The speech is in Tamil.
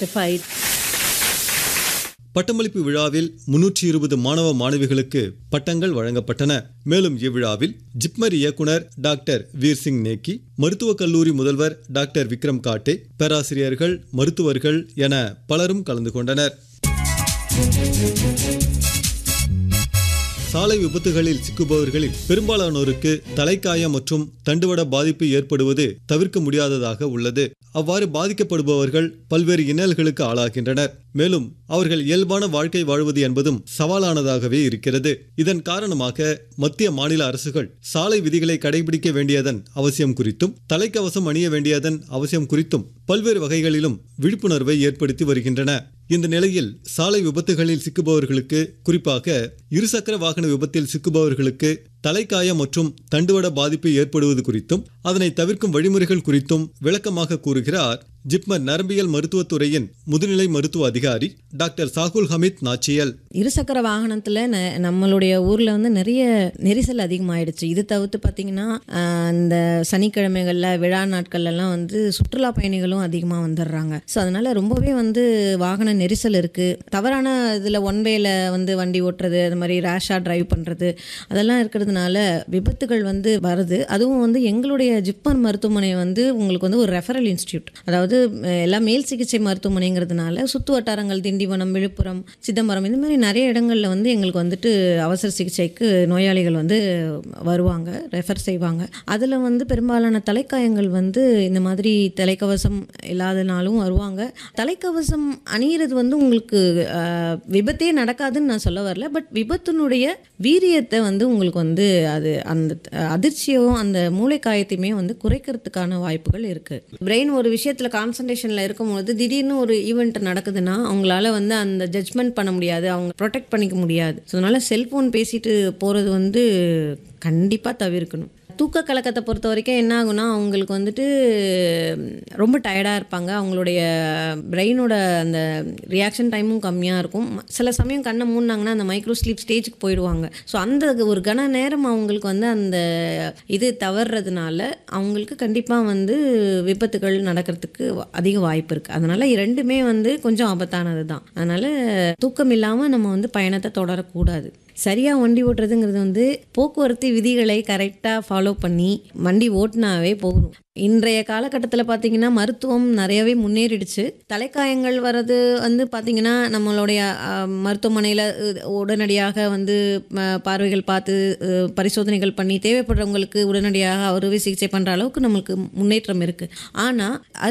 certified பட்டமளிப்பு விழாவில் முன்னூற்றி இருபது மாணவ மாணவிகளுக்கு பட்டங்கள் வழங்கப்பட்டன மேலும் இவ்விழாவில் ஜிப்மர் இயக்குனர் டாக்டர் வீர் சிங் நேக்கி மருத்துவக் கல்லூரி முதல்வர் டாக்டர் விக்ரம் காட்டே பேராசிரியர்கள் மருத்துவர்கள் என பலரும் கலந்து கொண்டனர் சாலை விபத்துகளில் சிக்குபவர்களில் பெரும்பாலானோருக்கு தலைக்காயம் மற்றும் தண்டுவட பாதிப்பு ஏற்படுவது தவிர்க்க முடியாததாக உள்ளது அவ்வாறு பாதிக்கப்படுபவர்கள் பல்வேறு இன்னல்களுக்கு ஆளாகின்றனர் மேலும் அவர்கள் இயல்பான வாழ்க்கை வாழ்வது என்பதும் சவாலானதாகவே இருக்கிறது இதன் காரணமாக மத்திய மாநில அரசுகள் சாலை விதிகளை கடைபிடிக்க வேண்டியதன் அவசியம் குறித்தும் தலைக்கவசம் அணிய வேண்டியதன் அவசியம் குறித்தும் பல்வேறு வகைகளிலும் விழிப்புணர்வை ஏற்படுத்தி வருகின்றன இந்த நிலையில் சாலை விபத்துகளில் சிக்குபவர்களுக்கு குறிப்பாக இருசக்கர வாகன விபத்தில் சிக்குபவர்களுக்கு தலைக்காயம் மற்றும் தண்டுவட பாதிப்பு ஏற்படுவது குறித்தும் அதனை தவிர்க்கும் வழிமுறைகள் குறித்தும் விளக்கமாக கூறுகிறார் ஜிப்மர் நரம்பியல் மருத்துவத்துறையின் முதுநிலை மருத்துவ அதிகாரி டாக்டர் சாகுல் ஹமீத் நாச்சியல் இருசக்கர வாகனத்தில் ந- நம்மளுடைய ஊரில் வந்து நிறைய நெரிசல் அதிகமாயிடுச்சு இது தவிர்த்து பார்த்தீங்கன்னா ஆஹ், இந்த சனிக்கிழமைகளில் விழா நாட்கள்லாம் வந்து சுற்றுலா பயணிகளும் அதிகமாக வந்துடுறாங்க ஸோ அதனால் ரொம்பவே வந்து வாகன நெரிசல் இருக்குது தவறான இதில் ஒன் வேல வந்து வண்டி ஓட்டுறது அது மாதிரி ரேஷாக டிரைவ் பண்ணுறது அதெல்லாம் இருக்கிறதுனால விபத்துகள் வந்து வருது அதுவும் வந்து எங்களுடைய ஜிப்மர் மருத்துவமனை வந்து உங்களுக்கு வந்து ஒரு ரெஃபரல் இன்ஸ்டியூட் அதாவது அஹ், எல்லாம் மேல் சிகிச்சை மருத்துவமனைங்கிறதுனால சுற்று வட்டாரங்கள் திண்டிவனம் விழுப்புரம் சிதம்பரம் இந்த மாதிரி நிறைய இடங்களில் வந்து எங்களுக்கு வந்துட்டு அவசர சிகிச்சைக்கு நோயாளிகள் வந்து வருவாங்க ரெஃபர் செய்வாங்க அதில் வந்து பெரும்பாலான தலைக்காயங்கள் வந்து இந்த மாதிரி தலைக்கவசம் இல்லாதனாலும் வருவாங்க தலைக்கவசம் அணியிறது வந்து உங்களுக்கு அஹ், விபத்தே நடக்காதுன்னு நான் சொல்ல வரல பட் விபத்தினுடைய வீரியத்தை வந்து உங்களுக்கு வந்து அது அந்த அதிர்ச்சியோ அந்த மூளைக்காயத்தையுமே வந்து குறைக்கிறதுக்கான வாய்ப்புகள் இருக்குது பிரெயின் ஒரு விஷயத்தில் கான்சன்ட்ரேஷனில் இருக்கும்போது திடீர்னு ஒரு ஈவெண்ட் நடக்குதுன்னா அவங்களால வந்து அந்த ஜட்ஜ்மெண்ட் பண்ண முடியாது அவங்க ப்ரொடெக்ட் பண்ணிக்க முடியாது ஸோ அதனால் செல்ஃபோன் பேசிட்டு போகிறது வந்து கண்டிப்பாக தவிர்க்கணும் தூக்க கலக்கத்தை பொறுத்த வரைக்கும் என்ன ஆகும்னா அவங்களுக்கு வந்துட்டு ரொம்ப டயர்டாக இருப்பாங்க அவங்களுடைய பிரெயினோட அந்த ரியாக்ஷன் டைமும் கம்மியாக இருக்கும் சில சமயம் கண்ணை மூடினாங்கன்னா அந்த மைக்ரோ ஸ்லீப் ஸ்டேஜுக்கு போயிடுவாங்க ஸோ அந்த ஒரு கன நேரம் அவங்களுக்கு வந்து அந்த இது தவறுறதுனால அவங்களுக்கு கண்டிப்பாக வந்து விபத்துகள் நடக்கிறதுக்கு வ- அதிக வாய்ப்பு இருக்குது அதனால் ரெண்டுமே வந்து கொஞ்சம் ஆபத்தானது தான் அதனால் தூக்கம் இல்லாமல் நம்ம வந்து பயணத்தை தொடரக்கூடாது சரியாக வண்டி ஓட்டுறதுங்கிறது வந்து போக்குவரத்து விதிகளை கரெக்டாக ஃபாலோ பண்ணி வண்டி ஓட்டினாவே போகணும் இன்றைய காலகட்டத்தில் பார்த்தீங்கன்னா மருத்துவம் நிறையவே முன்னேறிடுச்சு தலைக்காயங்கள் வர்றது வந்து பார்த்தீங்கன்னா நம்மளுடைய மருத்துவமனையில் உடனடியாக வந்து ம, பார்வைகள் பார்த்து அஹ், பரிசோதனைகள் பண்ணி தேவைப்படுறவங்களுக்கு உடனடியாக அறுவை சிகிச்சை பண்ணுற அளவுக்கு நம்மளுக்கு முன்னேற்றம் இருக்குது ஆனால்